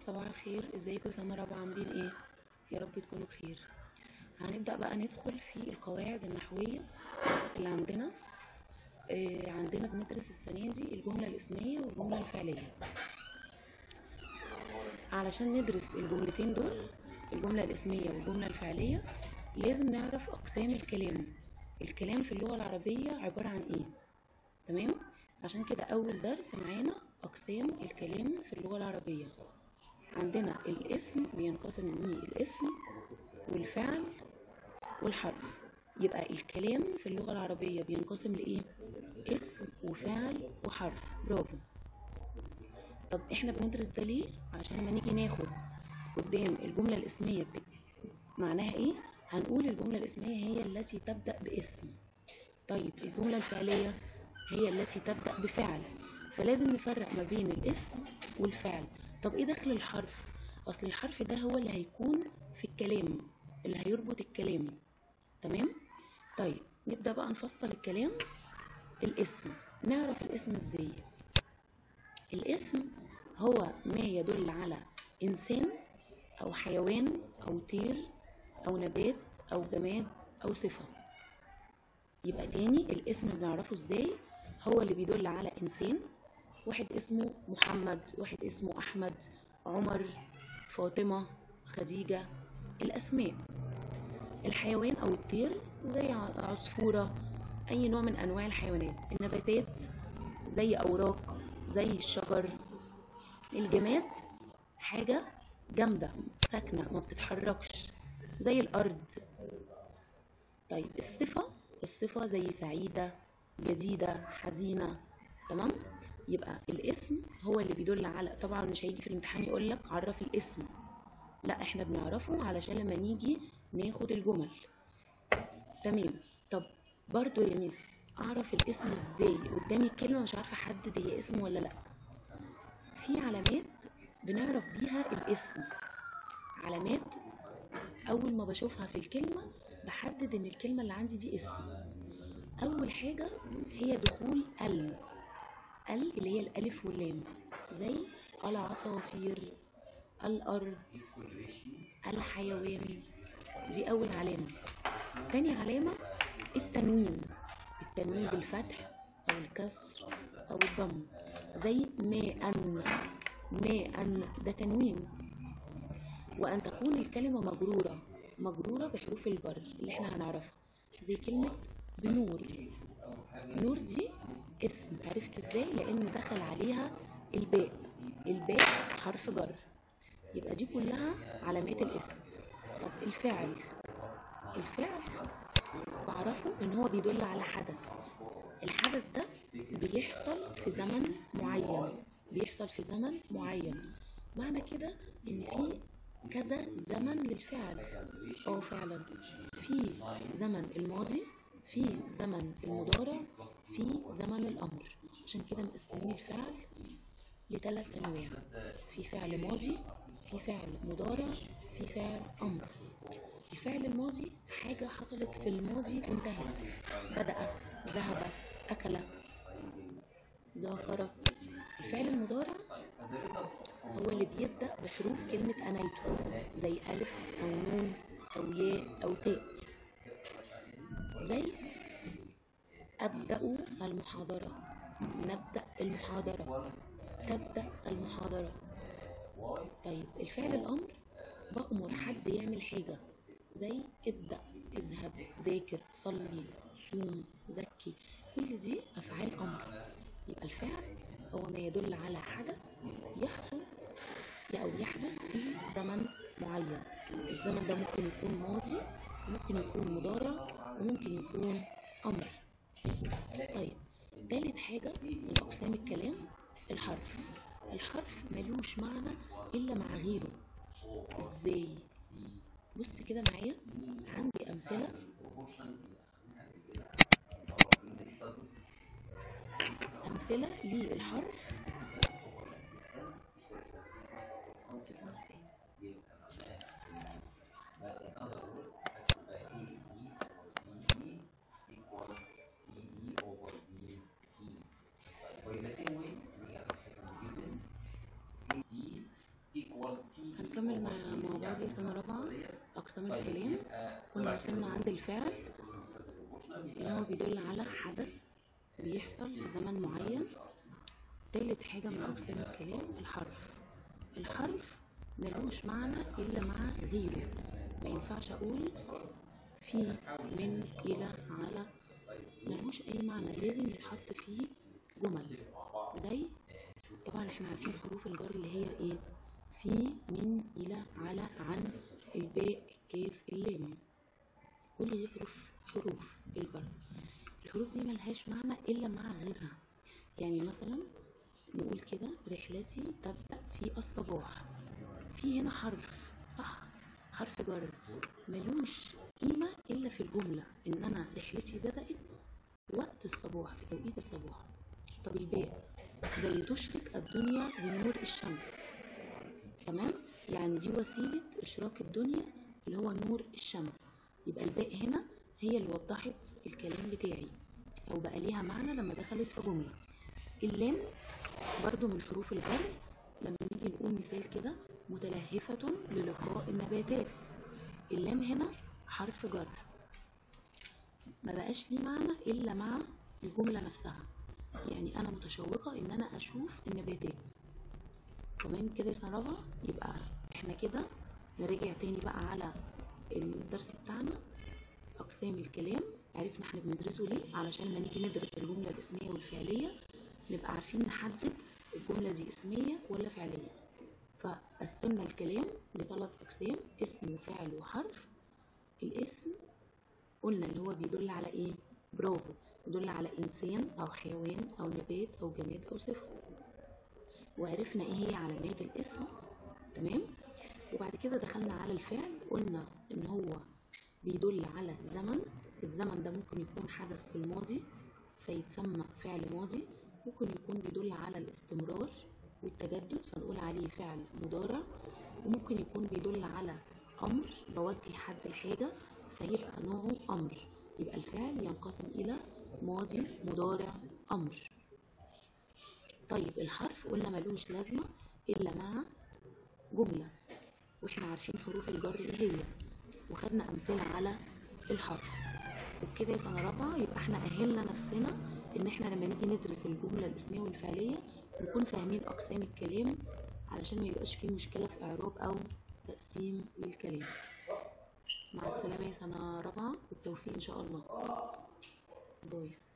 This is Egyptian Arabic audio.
صباح الخير ازيكم سنة رابعة عاملين ايه يا رب تكونوا بخير هنبدأ بقى ندخل في القواعد النحوية اللي عندنا آه عندنا بندرس السنة دي الجملة الاسمية والجملة الفعلية علشان ندرس الجملتين دول الجملة الاسمية والجملة الفعلية لازم نعرف أقسام الكلام الكلام في اللغة العربية عبارة عن ايه تمام عشان كده أول درس معانا أقسام الكلام في اللغة العربية عندنا الاسم بينقسم لإيه الاسم والفعل والحرف يبقى الكلام في اللغة العربية بينقسم لإيه اسم وفعل وحرف برافو طب احنا بندرس ده ليه عشان لما نيجي ناخد قدام الجملة الاسمية بتك... معناها ايه هنقول الجملة الاسمية هي التي تبدأ باسم طيب الجملة الفعلية هي التي تبدأ بفعل فلازم نفرق ما بين الاسم والفعل طب ايه دخل الحرف اصل الحرف ده هو اللي هيكون في الكلام اللي هيربط الكلام تمام طيب نبدأ بقى نفصل الكلام الاسم نعرف الاسم ازاي الاسم هو ما يدل على انسان او حيوان او طير او نبات او جماد او صفة يبقى تاني الاسم بنعرفه ازاي هو اللي بيدل على انسان واحد اسمه محمد واحد اسمه احمد عمر فاطمة خديجة الاسماء الحيوان او الطير زي عصفورة اي نوع من انواع الحيوانات النباتات زي اوراق زي الشجر الجماد حاجة جامدة ساكنة ما بتتحركش زي الارض طيب الصفة الصفة زي سعيدة جديدة حزينة تمام يبقى الاسم هو اللي بيدل على طبعا مش هيجي في الامتحان يقول لك عرف الاسم لا احنا بنعرفه علشان لما نيجي ناخد الجمل تمام طب برضو يا ميس اعرف الاسم ازاي قدامي كلمه مش عارفه احدد هي اسم ولا لا في علامات بنعرف بيها الاسم علامات اول ما بشوفها في الكلمه بحدد ان الكلمه اللي عندي دي اسم اول حاجه هي دخول ال ال اللي هي الالف واللام زي العصافير الارض الحيوان دي اول علامه تاني علامه التنوين التنوين بالفتح او الكسر او الضم زي ماء ماء ده تنوين وان تكون الكلمه مجروره مجروره بحروف الجر اللي احنا هنعرفها زي كلمه بنور نور دي اسم عرفت ازاي لان دخل عليها الباء الباء حرف جر يبقى دي كلها علامات الاسم طب الفعل الفعل بعرفه ان هو بيدل على حدث الحدث ده بيحصل في زمن معين بيحصل في زمن معين معنى كده ان في كذا زمن للفعل اه فعلا في زمن الماضي في زمن المضارع في زمن الامر عشان كده مقسمين الفعل لثلاث انواع في فعل ماضي في فعل مضارع في فعل امر الفعل الماضي حاجة حصلت في الماضي انتهت بدأ ذهب أكل ظاهر الفعل المضارع هو اللي بيبدأ بحروف كلمة أنيته زي ألف أو نون أو ياء أو تاء زي أبدأ المحاضرة نبدأ المحاضرة تبدأ المحاضرة طيب الفعل الأمر بأمر حد يعمل حاجة زي ابدأ اذهب ذاكر صلي صوم زكي كل دي أفعال أمر يبقى الفعل هو ما يدل على حدث يحصل أو يحدث في زمن معين الزمن ده ممكن يكون ماضي ممكن يكون مضارع وممكن يكون أمر طيب تالت حاجة من أقسام الكلام الحرف الحرف ملوش معنى إلا مع غيره إزاي بص كده معايا عندي أمثلة أمثلة للحرف equals سنة رابعة أقسام الكلام كنا وصلنا عند الفعل اللي هو بيدل على حدث بيحصل في زمن معين تالت حاجة من أقسام الكلام الحرف الحرف ملوش معنى إلا مع غيره ما ينفعش أقول في من إلى على ملوش أي معنى لازم يتحط فيه جمل زي طبعا احنا عارفين حروف الجر اللي هي ايه في من إلى على عن الباء الكاف اللام كل دي حروف حروف الجر الحروف دي ملهاش معنى إلا مع غيرها يعني مثلا نقول كده رحلتي تبدأ في الصباح في هنا حرف صح حرف جر ملوش قيمة إلا في الجملة إن أنا رحلتي بدأت وقت الصباح في توقيت الصباح طب الباء زي تشرق الدنيا بنور الشمس تمام يعني دي وسيلة إشراق الدنيا اللي هو نور الشمس يبقى الباء هنا هي اللي وضحت الكلام بتاعي أو بقى ليها معنى لما دخلت في جملة اللام برضو من حروف الجر لما نيجي نقول مثال كده متلهفة للقاء النباتات اللام هنا حرف جر ما بقاش ليه معنى إلا مع الجملة نفسها يعني أنا متشوقة إن أنا أشوف النباتات تمام كده يا سنة رابعة يبقى احنا كده نرجع تاني بقى على الدرس بتاعنا أقسام الكلام عرفنا احنا بندرسه ليه علشان لما نيجي ندرس الجملة الاسمية والفعلية نبقى عارفين نحدد الجملة دي اسمية ولا فعلية فقسمنا الكلام لثلاث أقسام اسم وفعل وحرف الاسم قلنا اللي هو بيدل على ايه برافو يدل على انسان او حيوان او نبات او جماد او صفه وعرفنا ايه هي علامات الاسم تمام وبعد كده دخلنا على الفعل قلنا ان هو بيدل على زمن الزمن ده ممكن يكون حدث في الماضي فيتسمى فعل ماضي ممكن يكون بيدل على الاستمرار والتجدد فنقول عليه فعل مضارع وممكن يكون بيدل على امر بوجه حد الحاجه فيبقى نوعه امر يبقى الفعل ينقسم الى ماضي مضارع امر طيب الحرف قلنا ملوش لازمه الا مع جمله واحنا عارفين حروف الجر ايه هي وخدنا امثله على الحرف وبكده يا سنه رابعه يبقى احنا اهلنا نفسنا ان احنا لما نيجي ندرس الجمله الاسميه والفعليه نكون فاهمين اقسام الكلام علشان ما يبقاش فيه مشكله في اعراب او تقسيم للكلام مع السلامه يا سنه رابعه والتوفيق ان شاء الله باي